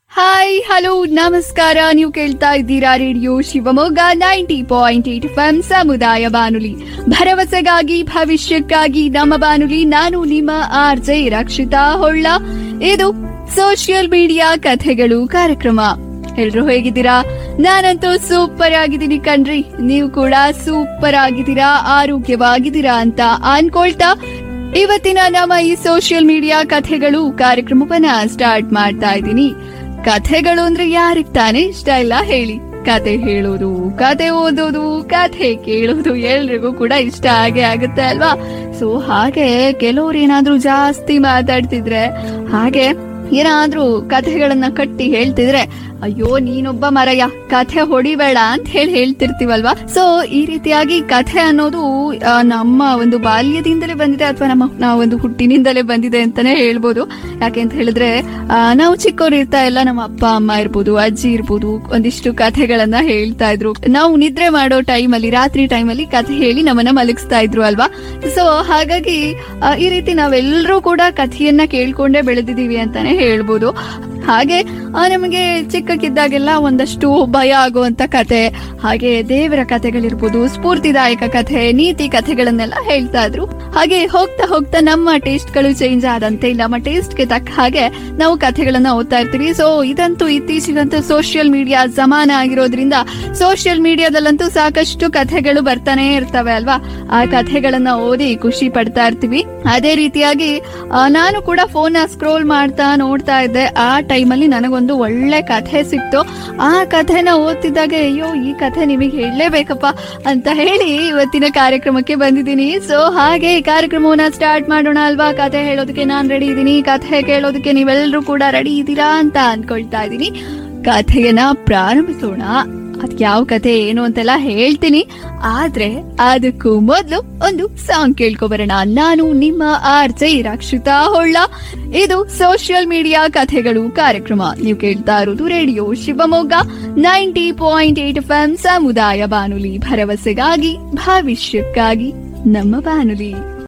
hi hello ನಮಸ್ಕಾರ ನೀವು ಕೇಳ್ತಾ ಇದ್ದೀರಾ radio Shivamogga ninety point eight F ಸಮುದಾಯ ಬಾನುಲಿ ಭರವಸೆಗಾಗಿ ಭವಿಷ್ಯಕ್ಕಾಗಿ ನಮ್ಮ ಬಾನುಲಿ ನಾನು ನಿಮ್ಮ ಆರ್ ಜೆ ರಕ್ಷಿತಾ ಹೊಳ್ಳ ಇದು ಸೋಷಿಯಲ್ ಮೀಡಿಯಾ ಕಥೆಗಳು ಕಾರ್ಯಕ್ರಮ ಎಲ್ರು ಹೇಗಿದ್ದೀರಾ ನಾನಂತೂ ಸೂಪರ್ ಆಗಿದ್ದೀನಿ ಕಣ್ರಿ ನೀವು ಕೂಡ ಸೂಪರ್ ಆಗಿದ್ದೀರಾ ಆರೋಗ್ಯವಾಗಿದ್ದೀರಾ ಅಂತ ಅನ್ಕೊಳ್ತಾ ಇವತ್ತಿನ ನಮ್ಮ ಈ ಸೋಷಿಯಲ್ ಮೀಡಿಯಾ ಕಥೆಗಳು ಕಾರ್ಯಕ್ರಮವನ್ನ ಸ್ಟಾರ್ಟ್ ಮಾಡ್ತಾ ಇದ್ದೀನಿ ಕಥೆಗಳು ಅಂದ್ರೆ ಯಾರಿಗ್ ತಾನೇ ಇಷ್ಟ ಇಲ್ಲ ಹೇಳಿ ಕತೆ ಹೇಳೋದು ಕತೆ ಓದೋದು ಕಥೆ ಕೇಳೋದು ಎಲ್ರಿಗೂ ಕೂಡ ಇಷ್ಟ ಆಗೇ ಆಗುತ್ತೆ ಅಲ್ವಾ ಸೊ ಹಾಗೆ ಕೆಲವ್ರು ಏನಾದ್ರೂ ಜಾಸ್ತಿ ಮಾತಾಡ್ತಿದ್ರೆ ಹಾಗೆ ಏನಾದ್ರೂ ಕಥೆಗಳನ್ನ ಕಟ್ಟಿ ಹೇಳ್ತಿದ್ರೆ ಅಯ್ಯೋ ನೀನೊಬ್ಬ ಮರಯ್ಯ ಕಥೆ ಹೊಡಿಬೇಡ ಅಂತ ಹೇಳಿ ಹೇಳ್ತಿರ್ತೀವಲ್ವಾ ಸೊ ಈ ರೀತಿಯಾಗಿ ಕಥೆ ಅನ್ನೋದು ಆ, ನಮ್ಮ ಒಂದು ಬಾಲ್ಯದಿಂದಲೇ ಬಂದಿದೆ ಅಥವಾ ನಮ್ಮ ನಾವು ಒಂದು ಹುಟ್ಟಿನಿಂದಲೇ ಬಂದಿದೆ ಅಂತಾನೆ ಹೇಳ್ಬೋದು ಯಾಕೆ ಅಂತ ಹೇಳಿದ್ರೆ ಆ, ನಾವು ಚಿಕ್ಕವ್ರು ಇರ್ತಾ ಎಲ್ಲ ನಮ್ಮ ಅಪ್ಪ ಅಮ್ಮ ಇರ್ಬೋದು ಅಜ್ಜಿ ಇರ್ಬೋದು ಒಂದಿಷ್ಟು ಕಥೆಗಳನ್ನ ಹೇಳ್ತಾ ಇದ್ರು ನಾವು ನಿದ್ರೆ ಮಾಡೋ ಟೈಮಲ್ಲಿ ರಾತ್ರಿ ಟೈಮಲ್ಲಿ ಕಥೆ ಹೇಳಿ ನಮ್ಮನ್ನ ಮಲಗಿಸ್ತಾ ಇದ್ರು ಅಲ್ವಾ ಸೊ ಹಾಗಾಗಿ ಆ, ಈ ರೀತಿ ನಾವೆಲ್ಲರೂ ಕೂಡ ಕಥೆಯನ್ನ ಕೇಳ್ಕೊಂಡೇ ಬೆಳೆದಿದೀವಿ ಅಂತಾನೆ ಹೇಳ್ಬೋದು ಹಾಗೆ ಆ, ನಮಗೆ ಚಿಕ್ಕಕ್ಕಿದ್ದಾಗೆಲ್ಲ ಒಂದಷ್ಟು ಭಯ ಆಗುವಂತ ಕತೆ ಹಾಗೆ ದೇವರ ಕಥೆಗಳಿರ್ಬೋದು ಸ್ಫೂರ್ತಿದಾಯಕ ಕಥೆ ನೀತಿ ಕಥೆಗಳನ್ನೆಲ್ಲ ಹೇಳ್ತಾ ಇದ್ರು ಹಾಗೆ ಹೋಗ್ತಾ ಹೋಗ್ತಾ ನಮ್ಮ ಟೇಸ್ಟ್ ಗಳು ಚೇಂಜ್ ಆದಂತೆ ನಮ್ಮ ಟೇಸ್ಟ್ ಗೆ ತಕ್ಕ ಹಾಗೆ ನಾವು ಕಥೆಗಳನ್ನ ಓದ್ತಾ ಇರ್ತೀವಿ ಸೊ ಇದಂತೂ ಇತ್ತೀಚೆಗಂತೂ ಸೋಷಿಯಲ್ ಮೀಡಿಯಾ ಜಮಾನ ಆಗಿರೋದ್ರಿಂದ ಸೋಷಿಯಲ್ ಮೀಡಿಯಾದಲ್ಲಂತೂ ಸಾಕಷ್ಟು ಕಥೆಗಳು ಬರ್ತಾನೆ ಇರ್ತವೆ ಅಲ್ವಾ ಆ ಕಥೆಗಳನ್ನ ಓದಿ ಖುಷಿ ಪಡ್ತಾ ಇರ್ತೀವಿ ಅದೇ ರೀತಿಯಾಗಿ ಆ, ನಾನು ಕೂಡ ಫೋನ್ ಸ್ಕ್ರೋಲ್ ಮಾಡ್ತಾ ನೋಡ್ತಾ ಇದ್ದೆ ಆ ಟೈಮಲ್ಲಿ ನನಗೊಂದು ಒಳ್ಳೆ ಕಥೆ ಸಿಕ್ತು ಆ ಕಥೆನ ಓದ್ತಿದ್ದಾಗ ಅಯ್ಯೋ ಈ ಕಥೆ ನಿಮಗೆ ಹೇಳಲೇಬೇಕಪ್ಪ ಅಂತ ಹೇಳಿ ಇವತ್ತಿನ ಕಾರ್ಯಕ್ರಮಕ್ಕೆ ಬಂದಿದ್ದೀನಿ ಸೊ ಹಾಗೆ ಈ ಕಾರ್ಯಕ್ರಮವನ್ನ ಸ್ಟಾರ್ಟ್ ಮಾಡೋಣ ಅಲ್ವಾ ಕಥೆ ಹೇಳೋದಕ್ಕೆ ನಾನ್ ರೆಡಿ ಇದ್ದೀನಿ ಕಥೆ ಕೇಳೋದಕ್ಕೆ ನೀವೆಲ್ಲರೂ ಕೂಡ ರೆಡಿ ಇದ್ದೀರಾ ಅಂತ ಅನ್ಕೊಳ್ತಾ ಇದ್ದೀನಿ ಕಥೆಯನ್ನ ಪ್ರಾರಂಭಿಸೋಣ ಅದ್ ಯಾವ ಕಥೆ ಏನು ಅಂತೆಲ್ಲ ಹೇಳ್ತೀನಿ ಆದ್ರೆ ಅದಕ್ಕೂ ಮೊದಲು ಒಂದು ಸಾಂಗ್ ಕೇಳ್ಕೊಬರೋಣ ನಾನು ನಿಮ್ಮ ಆರ್ ಜೆ ರಕ್ಷಿತಾ ಹೊಳ್ಳ ಇದು ಸೋಷಿಯಲ್ ಮೀಡಿಯಾ ಕಥೆಗಳು ಕಾರ್ಯಕ್ರಮ ನೀವು ಕೇಳ್ತಾ ಇರೋದು radio Shivamogga ninety point eight F ಸಮುದಾಯ ಬಾನುಲಿ ಭರವಸೆಗಾಗಿ ಭವಿಷ್ಯಕ್ಕಾಗಿ ನಮ್ಮ ಬಾನುಲಿ